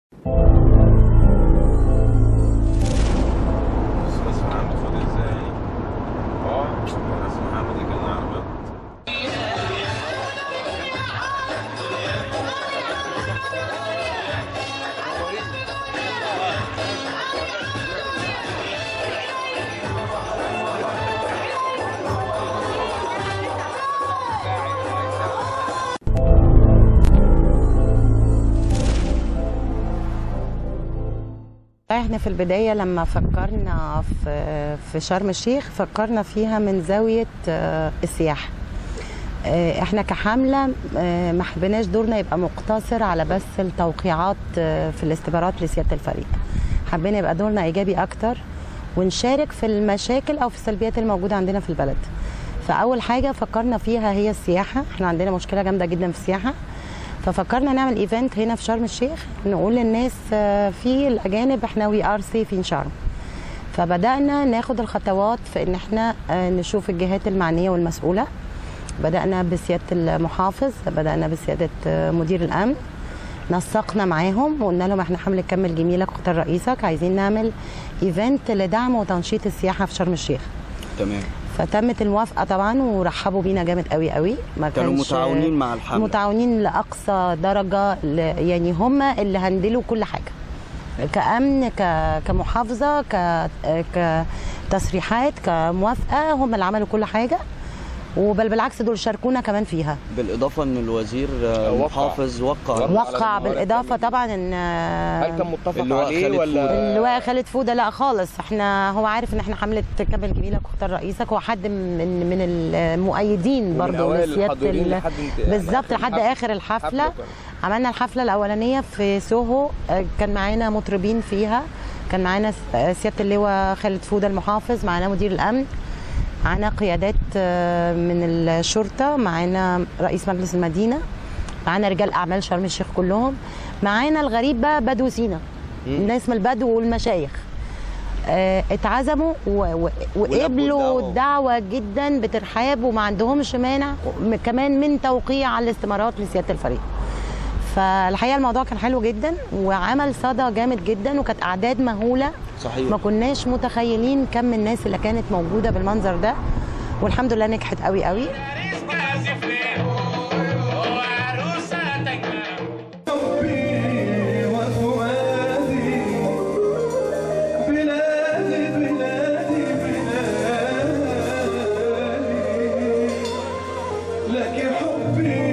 بس محمد خد ازاي اه بس محمد كان عربيات احنا في البداية لما فكرنا في في شرم الشيخ فكرنا فيها من زاوية آه، السياحة آه، احنا كحملة آه، ما حبيناش دورنا يبقى مقتصر على بس التوقيعات آه، في الاستبارات لسيادة الفريق حبينا يبقى دورنا ايجابي اكتر ونشارك في المشاكل او في السلبيات الموجودة عندنا في البلد فاول حاجة فكرنا فيها هي السياحة احنا عندنا مشكلة جامدة جدا في السياحة ففكرنا نعمل ايفنت هنا في شرم الشيخ نقول للناس آه، في الاجانب احنا وي ار سيف ان شرم فبدانا ناخد الخطوات في ان احنا آه، نشوف الجهات المعنيه والمسؤوله بدانا بسياده المحافظ بدانا بسياده آه، مدير الامن نسقنا معاهم وقلنا لهم احنا حمله كمل جميلك واختار رئيسك عايزين نعمل ايفنت لدعم وتنشيط السياحه في شرم الشيخ تمام فتمت الموافقه طبعا ورحبوا بينا جامد قوي قوي ما كانوا كانش- متعاونين مع الحملة. متعاونين لاقصى درجه ل- يعني هم اللي هندلوا كل حاجه كامن ك- كمحافظه ك كتصريحات كموافقه هم اللي عملوا كل حاجه وبل بالعكس دول شاركونا كمان فيها بالاضافه ان الوزير آه، وقع. محافظ وقع وقع. وقع على الموارد بالاضافه التنمية. طبعا ان هل كان متفق اللواء عليه خالد ولا اللواء خالد فوده لا خالص احنا هو عارف ان احنا حمله كمل جميلك واختار رئيسك هو حد من من المؤيدين ومن برضه أوائل لسياده الحاضرين ال- لحد انت- يعني بالظبط آخر لحد الحفلة. اخر الحفله حفلة كمان. عملنا الحفله الاولانيه في سوهو آه، كان معانا مطربين فيها كان معانا س- آه، سياده اللواء خالد فوده المحافظ معانا مدير الامن معانا قيادات آه، من الشرطه معانا رئيس مجلس المدينه معانا رجال اعمال شرم الشيخ كلهم معانا الغريب بقى بدو سينا الناس من البدو والمشايخ آه، اتعزموا و- و- وقبلوا الدعوة. الدعوه جدا بترحاب وما عندهمش مانع م- كمان من توقيع على الاستمارات لسياده الفريق فالحقيقه الموضوع كان حلو جدا وعمل صدى جامد جدا وكانت اعداد مهوله صحيح ما كناش متخيلين كم الناس اللي كانت موجوده بالمنظر ده والحمد لله نجحت قوي قوي بلادي بلادي بلادي لك حبي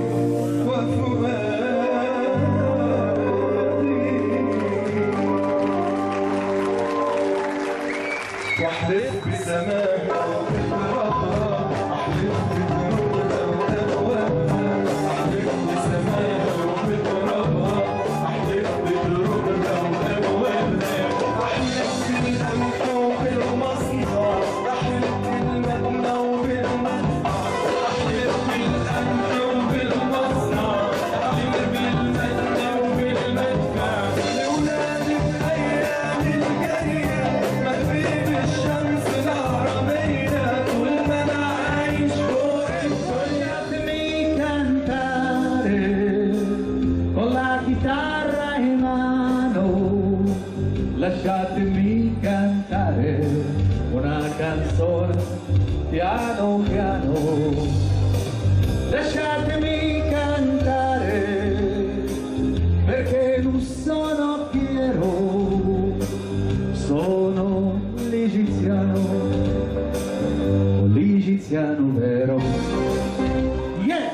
وفؤادي واحلف بسماك وبالرضا احلف بجنودها وابوابها احلف بسماك وبالرضا احلف بجنودها وابوابها احلف بالقمح وبالمصنع احلف بالمبنى وبالمدفع احلف بالقمح وبالمصنع احلف بالمبنى وبالمدفع لاولادي بالايام الجايه مغرب الشمس العربيه طول ما انا عايش فوق الدنيا Lasciatemi cantare con la chitarra in mano, lasciatemi cantare una canzone piano piano, lasciatemi cantare perché non sono Piero, sono l'egiziano, l'egiziano vero. Yeah!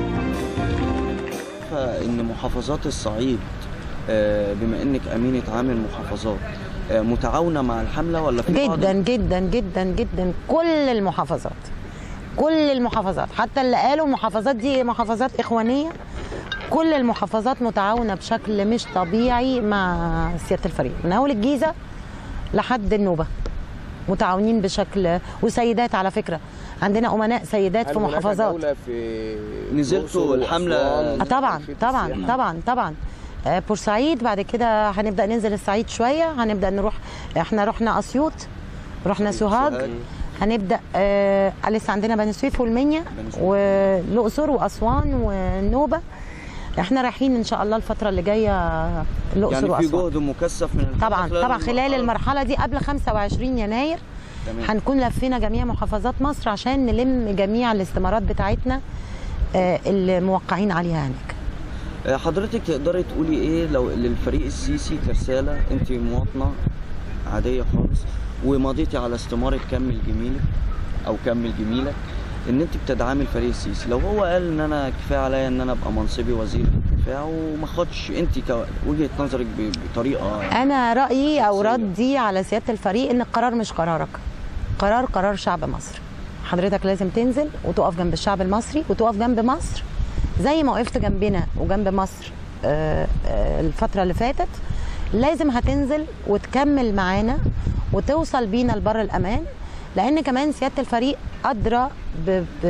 فان محافظات الصعيد آه، بما انك امينه عام المحافظات آه، متعاونه مع الحمله ولا في بعض جدا جدا جدا جدا كل المحافظات كل المحافظات حتى اللي قالوا المحافظات دي محافظات اخوانيه كل المحافظات متعاونه بشكل مش طبيعي مع سياده الفريق من اول الجيزه لحد النوبه متعاونين بشكل وسيدات على فكره عندنا امناء سيدات هل في هناك محافظات دولة في نزلتوا الأقصر الحملة- وأسوان آه طبعا تنشيط طبعا السياحة؟ طبعا طبعا آه، بورسعيد بعد كده هنبدا ننزل الصعيد شويه هنبدا نروح احنا رحنا اسيوط رحنا سوهاج سوهاج. هنبدا آه لسه عندنا بني سويف والمنيا بني سويف. والاقصر واسوان والنوبه احنا رايحين ان شاء الله الفتره اللي جايه الاقصر يعني في واسوان جهد مكثف من الحملة طبعا طبعا خلال المرحلة- المرحله دي قبل 25 يناير تمام. هنكون لفينا جميع محافظات مصر عشان نلم جميع الاستمارات بتاعتنا آه، اللي موقعين عليها هناك آه، حضرتك تقدري تقولي ايه لو للفريق السيسي كرساله انت مواطنه عاديه خالص ومضيتي على استماره كمل جميلك او كمل جميلك ان انت بتدعمي الفريق السيسي لو هو قال ان انا كفايه عليا ان انا ابقى منصبي وزير الدفاع وما خدش انت كوجهه نظرك ب- بطريقه انا رايي او شخصية. ردي على سياده الفريق ان القرار مش قرارك قرار قرار شعب مصر حضرتك لازم تنزل وتقف جنب الشعب المصري وتقف جنب مصر زي ما وقفت جنبنا وجنب مصر آه، آه، الفتره اللي فاتت لازم هتنزل وتكمل معانا وتوصل بينا لبر الامان لان كمان سياده الفريق ادرى ب... ب...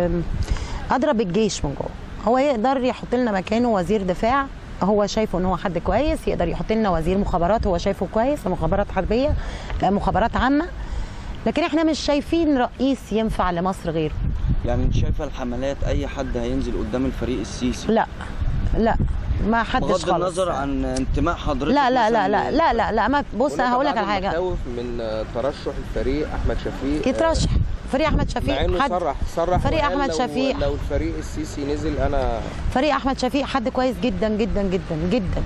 ادرى بالجيش من جوه هو يقدر يحط لنا مكانه وزير دفاع هو شايفه ان هو حد كويس يقدر يحط لنا وزير مخابرات هو شايفه كويس مخابرات حربيه آه، مخابرات عامه لكن احنا مش شايفين رئيس ينفع لمصر غيره يعني انت شايفه الحملات اي حد هينزل قدام الفريق السيسي لا لا ما حدش بغض خالص النظر عن انتماء حضرتك لا لا لا مثلاً لا لا لا لا ما بص هناك هقول لك بعض على حاجه المخاوف من آه، ترشح الفريق احمد شفيق آه، يترشح فريق احمد مع شفيق انه حد صرح صرح فريق وقال أحمد لو شفيق. لو الفريق السيسي نزل انا فريق احمد شفيق حد كويس جدا جدا جدا جدا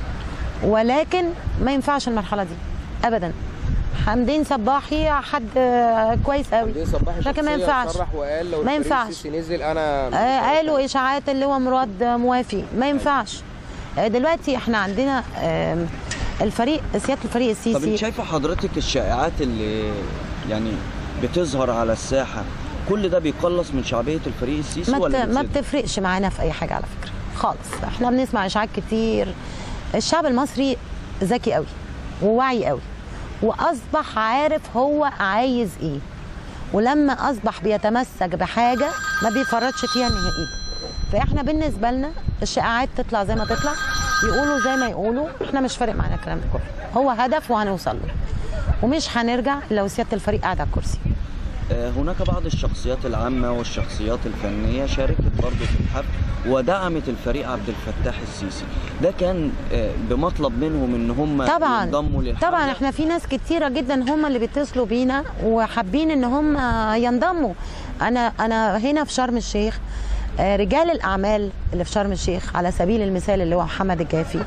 ولكن ما ينفعش المرحله دي ابدا حمدين صباحي حد آه، كويس قوي حمدين صباحي لكن ما شخصياً ينفعش صرح وقال لو ما الفريق ينفعش. السيسي نزل انا آه، قالوا اشاعات اللي هو مراد موافي ما ينفعش آه، دلوقتي احنا عندنا آم، الفريق سياده الفريق طب انت السيسي شايفه حضرتك الشائعات اللي يعني بتظهر على الساحه كل ده بيقلص من شعبيه الفريق السيسي ما, ولا بت... ما بتزيد؟ بتفرقش معانا في اي حاجه على فكره خالص احنا بنسمع اشاعات كتير الشعب المصري ذكي قوي وواعي قوي واصبح عارف هو عايز ايه ولما اصبح بيتمسك بحاجه ما بيفرطش فيها نهائيا فاحنا بالنسبه لنا الشائعات تطلع زي ما تطلع يقولوا زي ما يقولوا احنا مش فارق معانا الكلام ده كله هو هدف وهنوصل له ومش هنرجع لو سياده الفريق قاعد على الكرسي آه، هناك بعض الشخصيات العامه والشخصيات الفنيه شاركت برضه في الحفل ودعمت الفريق عبد الفتاح السيسي ده كان آه، بمطلب منهم ان هم طبعا ينضموا للحفله طبعا احنا في ناس كتيره جدا هم اللي بيتصلوا بينا وحابين ان هم ينضموا انا انا هنا في شرم الشيخ آه، رجال الاعمال اللي في شرم الشيخ على سبيل المثال اللي هو محمد الجافي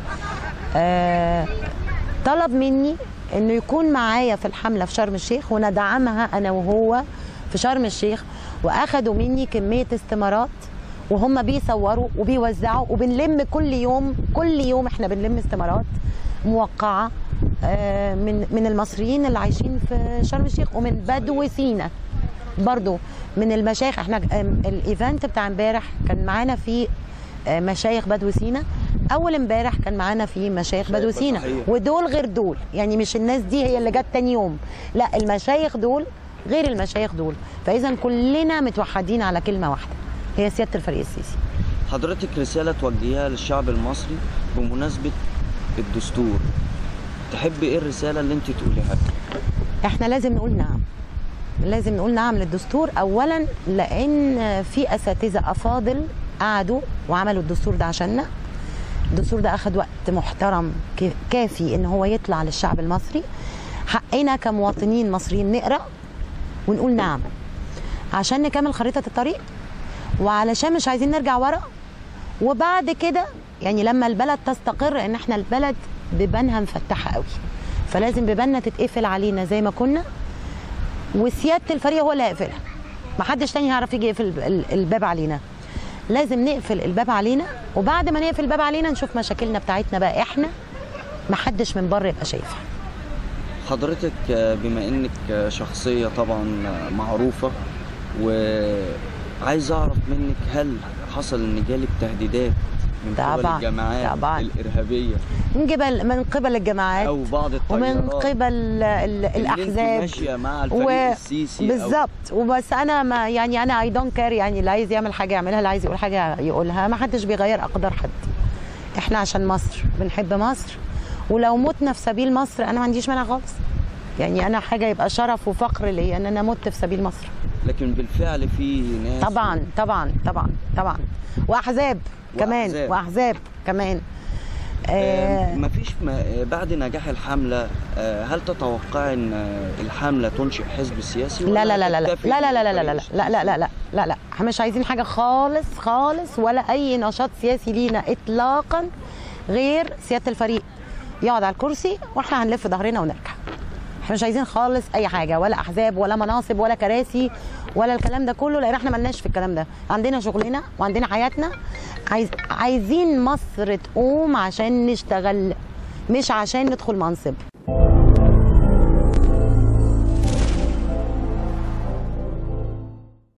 آه، طلب مني انه يكون معايا في الحمله في شرم الشيخ وندعمها انا وهو في شرم الشيخ واخدوا مني كميه استمارات وهم بيصوروا وبيوزعوا وبنلم كل يوم كل يوم احنا بنلم استمارات موقعه آه، من من المصريين اللي عايشين في شرم الشيخ ومن بدو سينا برضو من المشايخ احنا آم، الايفنت بتاع امبارح كان معانا فيه آه، مشايخ بدو سينا اول امبارح كان معانا فيه مشايخ بدو سينا صحيح. ودول غير دول يعني مش الناس دي هي اللي جت تاني يوم لا المشايخ دول غير المشايخ دول فاذا كلنا متوحدين على كلمه واحده هي سياده الفريق السيسي حضرتك رساله توجهيها للشعب المصري بمناسبه الدستور تحب ايه الرساله اللي انت تقوليها له؟ احنا لازم نقول نعم لازم نقول نعم للدستور اولا لان في اساتذه افاضل قعدوا وعملوا الدستور ده عشاننا الدستور ده اخذ وقت محترم ك- كافي ان هو يطلع للشعب المصري حقنا كمواطنين مصريين نقرا ونقول نعم عشان نكمل خريطه الطريق وعلشان مش عايزين نرجع ورا وبعد كده يعني لما البلد تستقر ان احنا البلد بيبانها مفتحه قوي فلازم بيباننا تتقفل علينا زي ما كنا وسياده الفريق هو اللي هيقفلها محدش تاني هيعرف يجي يقفل ال- الباب علينا لازم نقفل الباب علينا وبعد ما نقفل الباب علينا نشوف مشاكلنا بتاعتنا بقى احنا محدش من بره يبقى شايفها حضرتك آه، بما انك آه، شخصيه طبعا آه، معروفه وعايز اعرف منك هل حصل ان جالك تهديدات من قبل طبعاً، الجماعات طبعاً. الارهابيه من قبل من قبل الجماعات او بعض التيارات ومن قبل ال- ال- اللي انت الاحزاب ماشيه مع الفريق و- السيسي أو- بالظبط وبس انا ما يعني انا اي دونت كير يعني اللي عايز يعمل حاجه يعملها اللي عايز يقول حاجه يقولها ما حدش بيغير اقدار حد احنا عشان مصر بنحب مصر ولو متنا في سبيل مصر انا ما عنديش مانع خالص يعني انا حاجه يبقى شرف وفخر ليا ان انا مت في سبيل مصر لكن بالفعل في ناس طبعا طبعا طبعا طبعا واحزاب كمان وأحزاب. واحزاب كمان آه، آه مفيش ما بعد نجاح الحملة آه، هل تتوقع ان آه، الحملة تنشئ حزب سياسي لا ولا لا لا لا لا تكتفي لا لا لا لا لا لا بالفريق لا لا لا لا لا لا احنا مش عايزين حاجه خالص خالص ولا اي نشاط سياسي لينا اطلاقا غير سياده الفريق يقعد على الكرسي واحنا هنلف ظهرنا ونرجع احنا مش عايزين خالص اي حاجه ولا احزاب ولا مناصب ولا كراسي ولا الكلام ده كله لان احنا ملناش في الكلام ده عندنا شغلنا وعندنا حياتنا عايز عايزين مصر تقوم عشان نشتغل مش عشان ندخل منصب